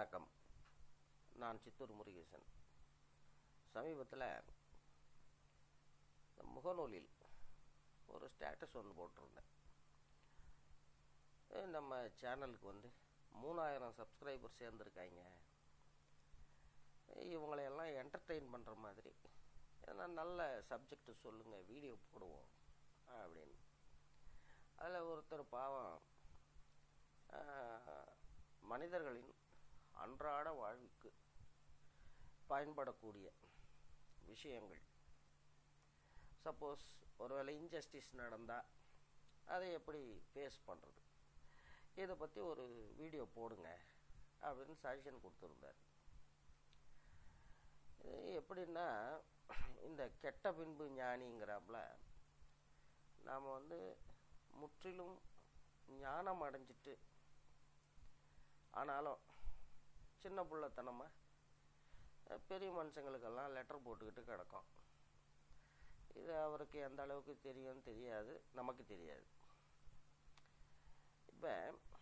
வணக்கம் நான் சித்தூர் முருகேசன் சமீபத்தில் இந்த முகநூலில் ஒரு ஸ்டேட்டஸ் ஒன்று போட்டிருந்தேன் ஏ, நம்ம சேனலுக்கு வந்து மூணாயிரம் சப்ஸ்கிரைபர் சேர்ந்துருக்காங்க இவங்களையெல்லாம் என்டர்டெயின் பண்ணுற மாதிரி ஏன்னா நல்ல சப்ஜெக்ட் சொல்லுங்கள் வீடியோ போடுவோம் அப்படின்னு அதில் ஒருத்தர் பாவம் ஆஹ், மனிதர்களின் அன்றாட வாழ்வுக்கு பயன்படக்கூடிய விஷயங்கள் சப்போஸ் ஒருவேளை இன்ஜஸ்டிஸ் நடந்தால் அதை எப்படி ஃபேஸ் பண்ணுறது இதை பற்றி ஒரு வீடியோ போடுங்க அப்படின்னு சஜஷன் கொடுத்துருந்தார் இது எப்படின்னா இந்த கெட்ட பின்பு ஞானிங்கிறாப்புல நாம் வந்து முற்றிலும் ஞானம் அடைஞ்சிட்டு ஆனாலும் சின்ன பிள்ளைத்தனமாக அஹ், பெரிய மனுஷங்களுக்கெல்லாம் லெட்டர் போட்டுக்கிட்டு கிடக்கும் இது அவருக்கு எந்த அளவுக்கு தெரியும்னு தெரியாது நமக்கு தெரியாது இப்போ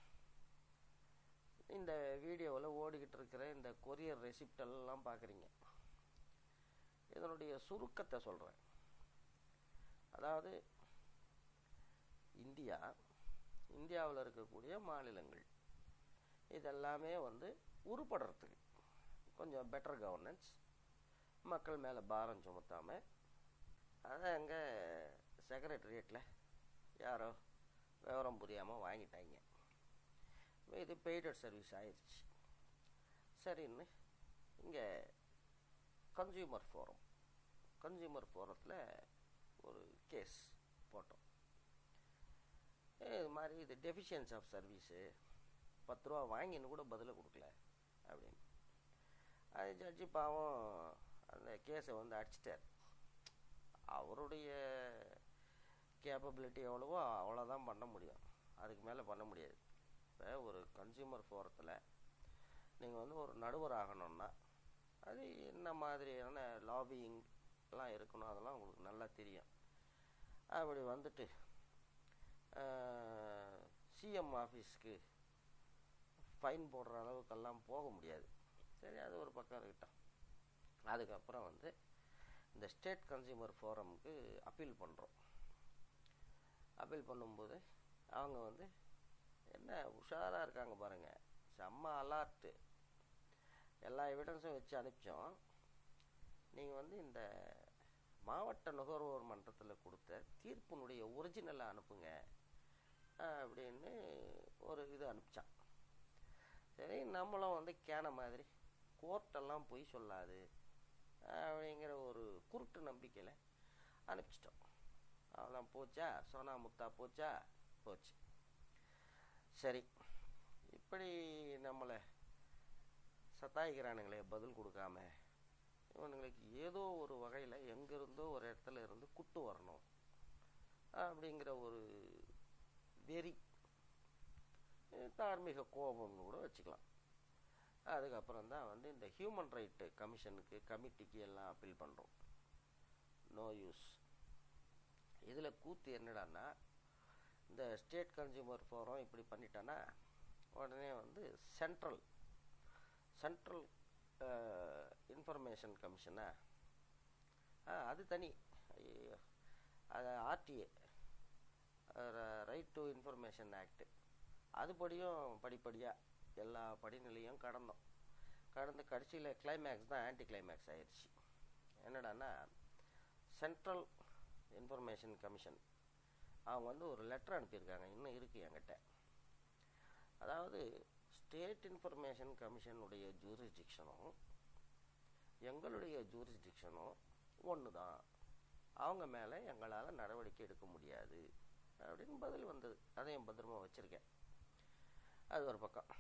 இந்த வீடியோவில் ஓடிக்கிட்டு இருக்கிற இந்த கொரியர் ரெசிப்ட் எல்லாம் பார்க்குறீங்க இதனுடைய சுருக்கத்தை சொல்கிறேன் அதாவது இந்தியா இந்தியாவில் இருக்கக்கூடிய மாநிலங்கள் இதெல்லாமே வந்து உருப்படுறதுக்கு கொஞ்சம் பெட்டர் கவர்னன்ஸ் மக்கள் மேலே பாரம் சுமத்தாமல் அதை அங்கே செக்ரட்டரியேட்டில் யாரோ விவரம் புரியாமல் வாங்கிட்டாங்க இது பெய்டட் சர்வீஸ் ஆயிடுச்சு சரின்னு இங்கே கன்சியூமர் ஃபோரம் கன்சியூமர் ஃபோரத்தில் ஒரு கேஸ் போட்டோம் ஏ, இது மாதிரி இது டெஃபிஷியன்ஸ் ஆஃப் சர்வீஸு பத்து ரூபா வாங்கின்னு கூட பதிலை கொடுக்கல அப்படின்னு அது ஜட்ஜி பாவம் அந்த கேஸை வந்து அடிச்சிட்டார் அவருடைய கேப்பபிலிட்டி எவ்வளவோ அவ்வளோதான் பண்ண முடியும் அதுக்கு மேலே பண்ண முடியாது இப்போ ஒரு கன்சியூமர் ஃபோரத்தில் நீங்கள் வந்து ஒரு நடுவர் ஆகணும்னா அது என்ன மாதிரியான லாபியிங் எல்லாம் இருக்கணும் அதெல்லாம் உங்களுக்கு நல்லா தெரியும் அப்படி வந்துட்டு சிஎம் ஆஃபீஸ்க்கு ஃபைன் போடுற அளவுக்கெல்லாம் போக முடியாது சரி அது ஒரு பக்கம் இருக்கட்டும் அதுக்கப்புறம் வந்து இந்த ஸ்டேட் கன்சியூமர் ஃபோரமுக்கு அப்பீல் பண்ணுறோம் அப்பீல் பண்ணும்போது அவங்க வந்து என்ன உஷாராக இருக்காங்க பாருங்கள் செம்ம அலர்ட்டு எல்லா எவிடன்ஸும் வச்சு அனுப்பிச்சோம் நீங்கள் வந்து இந்த மாவட்ட நுகர்வோர் மன்றத்தில் கொடுத்த தீர்ப்பினுடைய ஒரிஜினலை அனுப்புங்க அப்படின்னு ஒரு இது அனுப்பிச்சான் சரி நம்மளும் வந்து கேன மாதிரி கோர்ட்டெல்லாம் பொய் சொல்லாது அப்படிங்கிற ஒரு குருட்டு நம்பிக்கையில் அனுப்பிச்சிட்டோம் அவ்வளோதான் போச்சா சோனா முத்தா போச்சா போச்சு சரி இப்படி நம்மளை சத்தாய்க்கிறானுங்களே பதில் கொடுக்காம இவனுங்களுக்கு ஏதோ ஒரு வகையில் எங்கேருந்தோ ஒரு இடத்துல இருந்து குட்டு வரணும் அப்படிங்கிற ஒரு வெறி அஹ் தார்மீக கோபம்னு கூட வச்சுக்கலாம் அதுக்கப்புறம் தான் வந்து இந்த ஹியூமன் ரைட்டு கமிஷனுக்கு கமிட்டிக்கு எல்லாம் அப்பீல் பண்ணுறோம் நோ யூஸ் இதில் கூத்து என்னடான்னா இந்த ஸ்டேட் கன்சியூமர் ஃபோரம் இப்படி பண்ணிட்டானா உடனே வந்து சென்ட்ரல் சென்ட்ரல் இன்ஃபர்மேஷன் கமிஷனா அது தனி ஐயோ அது RTA right to information act அதுபடியும் படிப்படியாக எல்லா படிநிலையும் கடந்தோம் கடந்து கடைசியில் கிளைமேக்ஸ் தான் ஆன்டி கிளைமேக்ஸ் ஆயிடுச்சு என்னடான்னா சென்ட்ரல் இன்ஃபர்மேஷன் கமிஷன் அவங்க வந்து ஒரு லெட்டர் அனுப்பியிருக்காங்க இன்னும் இருக்குது என்கிட்ட அதாவது ஸ்டேட் இன்ஃபர்மேஷன் கமிஷனுடைய ஜூரிஸ்டிக்ஷனும் எங்களுடைய ஜூரிஸ்டிக்ஷனும் ஒன்று தான் அவங்க மேலே எங்களால் நடவடிக்கை எடுக்க முடியாது அப்படின்னு பதில் வந்தது அதையும் பத்திரமா வச்சுருக்கேன் அது ஒரு பக்கம்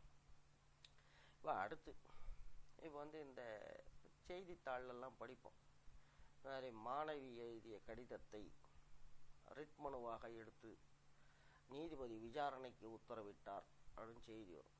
இப்போ அடுத்து இப்போ வந்து இந்த செய்தித்தாளெல்லாம் படிப்போம் மாதிரி மாணவி எழுதிய கடிதத்தை ரிட் மனுவாக எடுத்து நீதிபதி விசாரணைக்கு உத்தரவிட்டார் அப்படின்னு செய்தி வரும்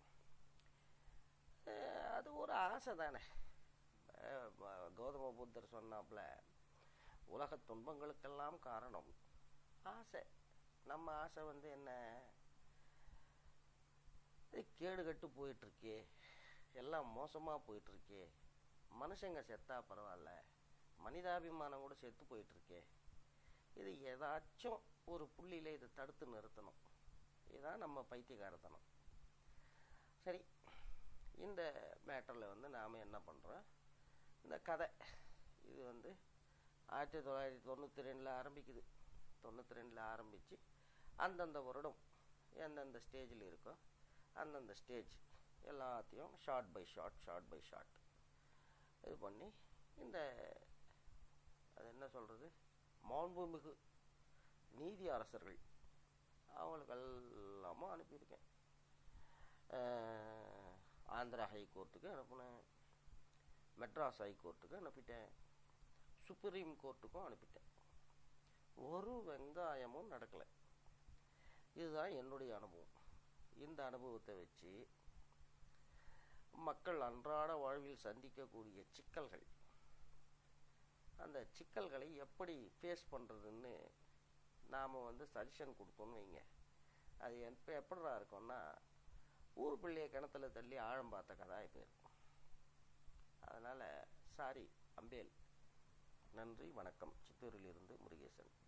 அஹ் அது ஒரு ஆசை தானே அஹ் ப- கௌதம புத்தர் சொன்னாப்புல உலக துன்பங்களுக்கெல்லாம் காரணம் ஆசை நம்ம ஆசை வந்து என்ன இது கேடு கட்டு போயிட்டுருக்கே எல்லாம் மோசமாக போயிட்டுருக்கே மனுஷங்க செத்தா பரவாயில்ல மனிதாபிமானம் கூட செத்து போயிட்டுருக்கே இது ஏதாச்சும் ஒரு புள்ளியில் இதை தடுத்து நிறுத்தணும் இதுதான் நம்ம பைத்தியகாரத்தனம் சரி இந்த மேட்டரில் வந்து நாம் என்ன பண்ணுறோம் இந்த கதை இது வந்து ஆயிரத்தி தொள்ளாயிரத்தி தொண்ணூற்றி ரெண்டில் ஆரம்பிக்குது தொண்ணூற்றி ரெண்டில் ஆரம்பித்து அந்தந்த வருடம் எந்தெந்த ஸ்டேஜில் இருக்கோ அந்தந்த ஸ்டேஜ் எல்லாத்தையும் short by short short by short இது பண்ணி இந்த அது என்ன சொல்கிறது மாண்புமிகு நீதி அரசர்கள் அவங்களுக்கு எல்லாமும் அனுப்பியிருக்கேன் அஹ், ஆந்திரா ஹை கோர்ட்டுக்கு அனுப்புனேன் மெட்ராஸ் ஹை கோர்ட்டுக்கு அனுப்பிட்டேன் சுப்ரீம் கோர்ட்டுக்கும் அனுப்பிட்டேன் ஒரு வெங்காயமும் நடக்கலை இதுதான் என்னுடைய அனுபவம் இந்த அனுபவத்தை வச்சு மக்கள் அன்றாட வாழ்வில் சந்திக்கக்கூடிய சிக்கல்கள் அந்த சிக்கல்களை எப்படி ஃபேஸ் பண்ணுறதுன்னு நாம் வந்து சஜஷன் கொடுத்தோன்னு வைங்க அது எப்போ எப்படிடா இருக்கும்னா ஊர் பிள்ளைய கிணத்துல தள்ளி ஆழம் பார்த்த கதா இப்போ இருக்கும் அதனால் சாரி அம்பேல் நன்றி வணக்கம் சித்தூரிலிருந்து முருகேசன்